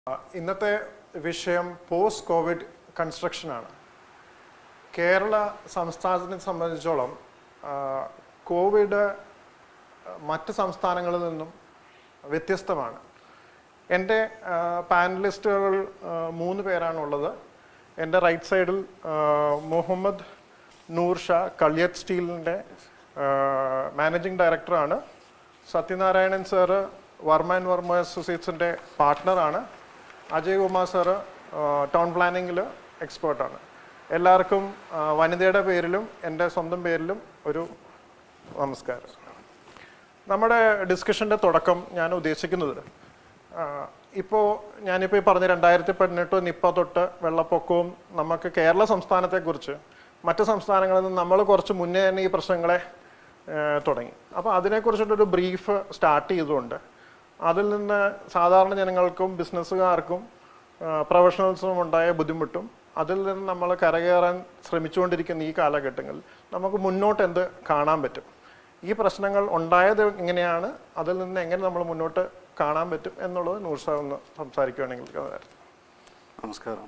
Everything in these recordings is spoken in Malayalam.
ആ, ഇന്നത്തെ വിഷയം പോസ്റ്റ് കോവിഡ് കൺസ്ട്രക്ഷനാണ് കേരള സംസ്ഥാനത്തിനെ സംബന്ധിച്ചോളം ആ, കോവിഡ് മറ്റ് സംസ്ഥാനങ്ങളിൽ നിന്നും വ്യത്യസ്തമാണ് എൻ്റെ ആ, പാനലിസ്റ്റുകൾ ആ, മൂന്ന് പേരാണുള്ളത് എൻ്റെ റൈറ്റ് സൈഡിൽ ആ, മുഹമ്മദ് നൂർ ഷാ കളിയത്ത് സ്റ്റീലിൻ്റെ മാനേജിംഗ് ഡയറക്ടറാണ് സത്യനാരായണൻ സാറ് വർമ്മ ആൻഡ് വർമ്മ അസോസിയേറ്റ്സിൻ്റെ പാർട്ട്ണറാണ് അജയ് കുമാർ സാറ് ടൗൺ പ്ലാനിങ്ങിൽ എക്സ്പേർട്ടാണ് എല്ലാവർക്കും ആ, വനിതയുടെ പേരിലും എൻ്റെ സ്വന്തം പേരിലും ഒരു നമസ്കാരം നമ്മുടെ ഡിസ്കഷൻ്റെ തുടക്കം ഞാൻ ഉദ്ദേശിക്കുന്നത് ഇപ്പോൾ ഞാനിപ്പോൾ ഈ പറഞ്ഞ രണ്ടായിരത്തി പതിനെട്ട് നിപ്പ തൊട്ട് വെള്ളപ്പൊക്കവും നമുക്ക് കേരള സംസ്ഥാനത്തെക്കുറിച്ച് മറ്റ് സംസ്ഥാനങ്ങളിൽ നിന്ന് നമ്മൾ കുറച്ച് മുന്നേ തന്നെ ഈ പ്രശ്നങ്ങളെ ആ, തുടങ്ങി അപ്പോൾ അതിനെക്കുറിച്ചിട്ടൊരു ബ്രീഫ് സ്റ്റാർട്ട് ചെയ്തുകൊണ്ട് അതിൽ നിന്ന് സാധാരണ ജനങ്ങൾക്കും ബിസിനസ്സുകാർക്കും പ്രൊഫഷണൽസിനും ഉണ്ടായ ബുദ്ധിമുട്ടും അതിൽ നിന്ന് നമ്മൾ കരകയറാൻ ശ്രമിച്ചുകൊണ്ടിരിക്കുന്ന ഈ കാലഘട്ടങ്ങളിൽ നമുക്ക് മുന്നോട്ട് എന്ത് കാണാൻ പറ്റും ഈ പ്രശ്നങ്ങൾ ഉണ്ടായത് എങ്ങനെയാണ് അതിൽ നിന്ന് എങ്ങനെ നമ്മൾ മുന്നോട്ട് കാണാൻ പറ്റും എന്നുള്ളത് നൂർഷ ഒന്ന് സംസാരിക്കുകയാണെങ്കിൽ അതായിരുന്നു നമസ്കാരം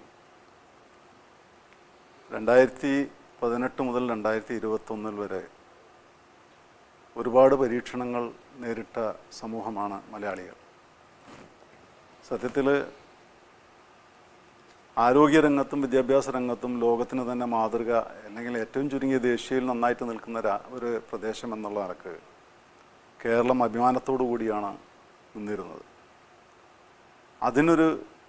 രണ്ടായിരത്തി പതിനെട്ട് മുതൽ രണ്ടായിരത്തി ഇരുപത്തൊന്നിൽ വരെ ഒരുപാട് പരീക്ഷണങ്ങൾ നേരിട്ട സമൂഹമാണ് മലയാളികൾ സത്യത്തിൽ ആരോഗ്യരംഗത്തും വിദ്യാഭ്യാസ രംഗത്തും ലോകത്തിന് തന്നെ മാതൃക അല്ലെങ്കിൽ ഏറ്റവും ചുരുങ്ങിയ ദേശീയയിൽ നന്നായിട്ട് നിൽക്കുന്ന രാ- ഒരു പ്രദേശം എന്നുള്ള നിലക്ക് കേരളം അഭിമാനത്തോടു കൂടിയാണ് നിന്നിരുന്നത് അതിനൊരു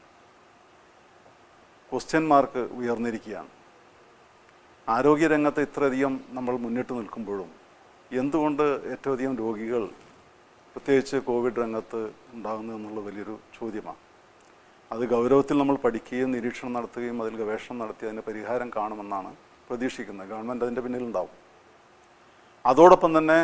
ക്വസ്റ്റ്യൻ മാർക്ക് ഉയർന്നിരിക്കുകയാണ് ആരോഗ്യരംഗത്ത് ഇത്രയധികം നമ്മൾ മുന്നിട്ട് നിൽക്കുമ്പോഴും എന്തുകൊണ്ട് ഏറ്റവും അധികം രോഗികൾ പ്രത്യേകിച്ച് കോവിഡ് രംഗത്ത് ഉണ്ടാകുന്നു എന്നുള്ള വലിയൊരു ചോദ്യമാണ് അത് ഗൗരവത്തിൽ നമ്മൾ പഠിക്കുകയും നിരീക്ഷണം നടത്തുകയും അതിൽ ഗവേഷണം നടത്തി അതിന് പരിഹാരം കാണുമെന്നാണ് പ്രതീക്ഷിക്കുന്നത് ഗവൺമെൻറ് അതിൻ്റെ പിന്നിലുണ്ടാവും അതോടൊപ്പം തന്നെ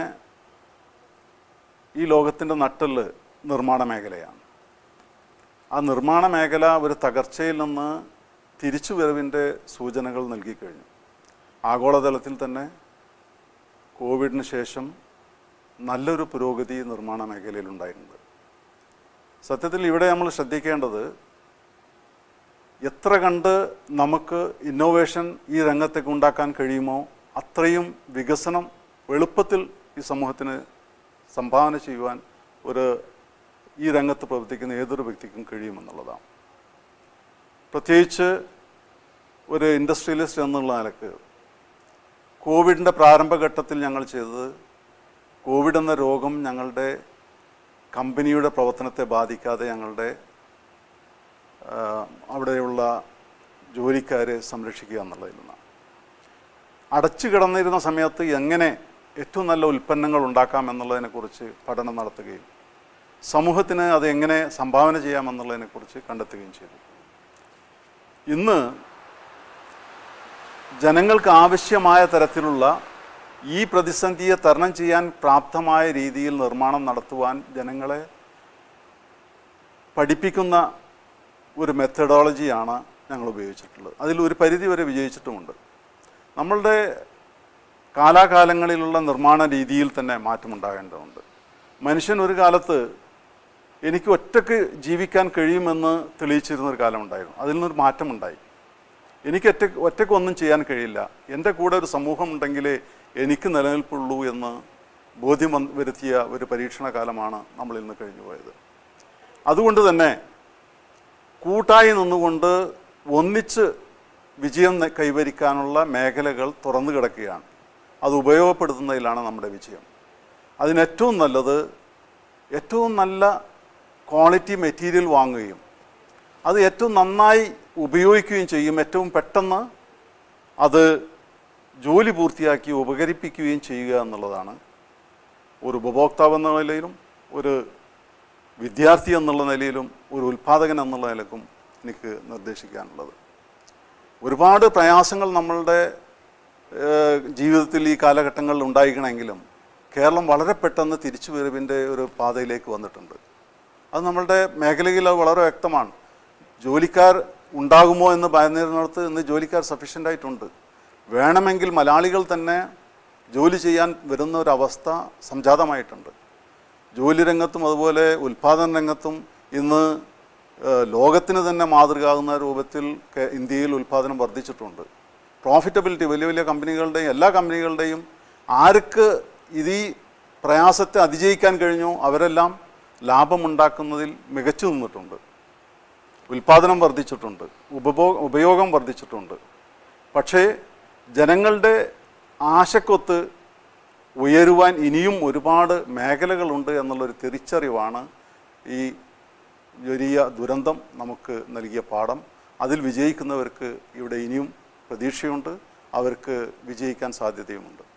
ഈ ലോകത്തിൻ്റെ നട്ടെല്ല് നിർമ്മാണ മേഖലയാണ് ആ നിർമ്മാണ മേഖല ഒരു തകർച്ചയിൽ നിന്ന് തിരിച്ചുവരവിൻ്റെ സൂചനകൾ നൽകിക്കഴിഞ്ഞു ആഗോളതലത്തിൽ തന്നെ കോവിഡിന് ശേഷം നല്ലൊരു പുരോഗതി നിർമ്മാണ മേഖലയിൽ ഉണ്ടായിട്ടുണ്ട് സത്യത്തിൽ ഇവിടെ നമ്മൾ ശ്രദ്ധിക്കേണ്ടത് എത്ര കണ്ട് നമുക്ക് ഇന്നോവേഷൻ ഈ രംഗത്തേക്ക് ഉണ്ടാക്കാൻ കഴിയുമോ അത്രയും വികസനം എളുപ്പത്തിൽ ഈ സമൂഹത്തിന് സംഭാവന ചെയ്യുവാൻ ഒരു ഈ രംഗത്ത് പ്രവർത്തിക്കുന്ന ഏതൊരു വ്യക്തിക്കും കഴിയുമെന്നുള്ളതാണ് പ്രത്യേകിച്ച് ഒരു ഇൻഡസ്ട്രിയലിസ്റ്റ് എന്നുള്ള നിലക്ക് കോവിഡിൻ്റെ പ്രാരംഭഘട്ടത്തിൽ ഞങ്ങൾ ചെയ്തത് കോവിഡ് എന്ന രോഗം ഞങ്ങളുടെ കമ്പനിയുടെ പ്രവർത്തനത്തെ ബാധിക്കാതെ ഞങ്ങളുടെ ആ, അവിടെയുള്ള ജോലിക്കാരെ സംരക്ഷിക്കുക എന്നുള്ളതിൽ നിന്നാണ് അടച്ചു കിടന്നിരുന്ന സമയത്ത് എങ്ങനെ ഏറ്റവും നല്ല ഉൽപ്പന്നങ്ങൾ ഉണ്ടാക്കാം എന്നുള്ളതിനെക്കുറിച്ച് പഠനം നടത്തുകയും സമൂഹത്തിന് അത് എങ്ങനെ സംഭാവന ചെയ്യാമെന്നുള്ളതിനെക്കുറിച്ച് കണ്ടെത്തുകയും ചെയ്തു ഇന്ന് ജനങ്ങൾക്ക് ആവശ്യമായ തരത്തിലുള്ള ഈ പ്രതിസന്ധിയെ തരണം ചെയ്യാൻ പ്രാപ്തമായ രീതിയിൽ നിർമ്മാണം നടത്തുവാൻ ജനങ്ങളെ പഠിപ്പിക്കുന്ന ഒരു മെത്തഡോളജിയാണ് ഞങ്ങൾ ഉപയോഗിച്ചിട്ടുള്ളത് അതിൽ ഒരു പരിധി വരെ വിജയിച്ചിട്ടുമുണ്ട് നമ്മളുടെ കാലാകാലങ്ങളിലുള്ള നിർമ്മാണ രീതിയിൽ തന്നെ മാറ്റമുണ്ടാകേണ്ടതുണ്ട് മനുഷ്യൻ ഒരു കാലത്ത് എനിക്ക് ഒറ്റക്ക് ജീവിക്കാൻ കഴിയുമെന്ന് തെളിയിച്ചിരുന്ന ഒരു കാലമുണ്ടായിരുന്നു അതിൽ നിന്നൊരു മാറ്റമുണ്ടായി എനിക്ക് ഒറ്റ ഒറ്റയ്ക്ക് ഒന്നും ചെയ്യാൻ കഴിയില്ല എൻ്റെ കൂടെ ഒരു സമൂഹം ഉണ്ടെങ്കിലേ എനിക്ക് നിലനിൽപ്പുള്ളൂ എന്ന് ബോധ്യം വന്ന് വരുത്തിയ ഒരു പരീക്ഷണ കാലമാണ് നമ്മൾ ഇന്ന് കഴിഞ്ഞു പോയത് അതുകൊണ്ട് തന്നെ കൂട്ടായി നിന്നുകൊണ്ട് ഒന്നിച്ച് വിജയം നെ- കൈവരിക്കാനുള്ള മേഖലകൾ തുറന്നു കിടക്കുകയാണ് അത് ഉപയോഗപ്പെടുത്തുന്നതിലാണ് നമ്മുടെ വിജയം അതിന് ഏറ്റവും നല്ലത് ഏറ്റവും നല്ല ക്വാളിറ്റി മെറ്റീരിയൽ വാങ്ങുകയും അത് ഏറ്റവും നന്നായി ഉപയോഗിക്കുകയും ചെയ്യും ഏറ്റവും പെട്ടെന്ന് അത് ജോലി പൂർത്തിയാക്കി ഉപകരിപ്പിക്കുകയും ചെയ്യുക എന്നുള്ളതാണ് ഒരു ഉപഭോക്താവ് എന്ന നിലയിലും ഒരു വിദ്യാർത്ഥി എന്നുള്ള നിലയിലും ഒരു ഉൽപാദകൻ എന്നുള്ള നിലക്കും എനിക്ക് നിർദ്ദേശിക്കാനുള്ളത് ഒരുപാട് പ്രയാസങ്ങൾ നമ്മളുടെ ഏഹ്, ജീവിതത്തിൽ ഈ കാലഘട്ടങ്ങളിൽ ഉണ്ടായിരിക്കണമെങ്കിലും കേരളം വളരെ പെട്ടെന്ന് തിരിച്ചുവരവിൻ്റെ ഒരു പാതയിലേക്ക് വന്നിട്ടുണ്ട് അത് നമ്മളുടെ മേഖലയിൽ അത് വളരെ വ്യക്തമാണ് ജോലിക്കാർ ഉണ്ടാകുമോ എന്ന് ഭയന്നിരുന്നിടത്ത് ഇന്ന് ജോലിക്കാർ സഫീഷ്യൻ്റ് ആയിട്ടുണ്ട് വേണമെങ്കിൽ മലയാളികൾ തന്നെ ജോലി ചെയ്യാൻ വരുന്ന ഒരവസ്ഥ സംജാതമായിട്ടുണ്ട് ജോലി രംഗത്തും അതുപോലെ ഉൽപാദന രംഗത്തും ഇന്ന് ഏഹ്, ലോകത്തിന് തന്നെ മാതൃകയാകുന്ന രൂപത്തിൽ കെ- ഇന്ത്യയിൽ ഉൽപ്പാദനം വർദ്ധിച്ചിട്ടുണ്ട് പ്രോഫിറ്റബിലിറ്റി വലിയ വലിയ കമ്പനികളുടെയും എല്ലാ കമ്പനികളുടെയും ആർക്ക് ഇത് ഈ പ്രയാസത്തെ അതിജയിക്കാൻ കഴിഞ്ഞോ അവരെല്ലാം ലാഭമുണ്ടാക്കുന്നതിൽ മികച്ചു നിന്നിട്ടുണ്ട് ഉൽപാദനം വർദ്ധിച്ചിട്ടുണ്ട് ഉപഭോ ഉപയോഗം വർദ്ധിച്ചിട്ടുണ്ട് പക്ഷേ ജനങ്ങളുടെ ആശക്കൊത്ത് ഉയരുവാൻ ഇനിയും ഒരുപാട് മേഖലകളുണ്ട് എന്നുള്ളൊരു തിരിച്ചറിവാണ് ഈ വലിയ ദുരന്തം നമുക്ക് നൽകിയ പാഠം അതിൽ വിജയിക്കുന്നവർക്ക് ഇവിടെ ഇനിയും പ്രതീക്ഷയുണ്ട് അവർക്ക് വിജയിക്കാൻ സാധ്യതയുമുണ്ട്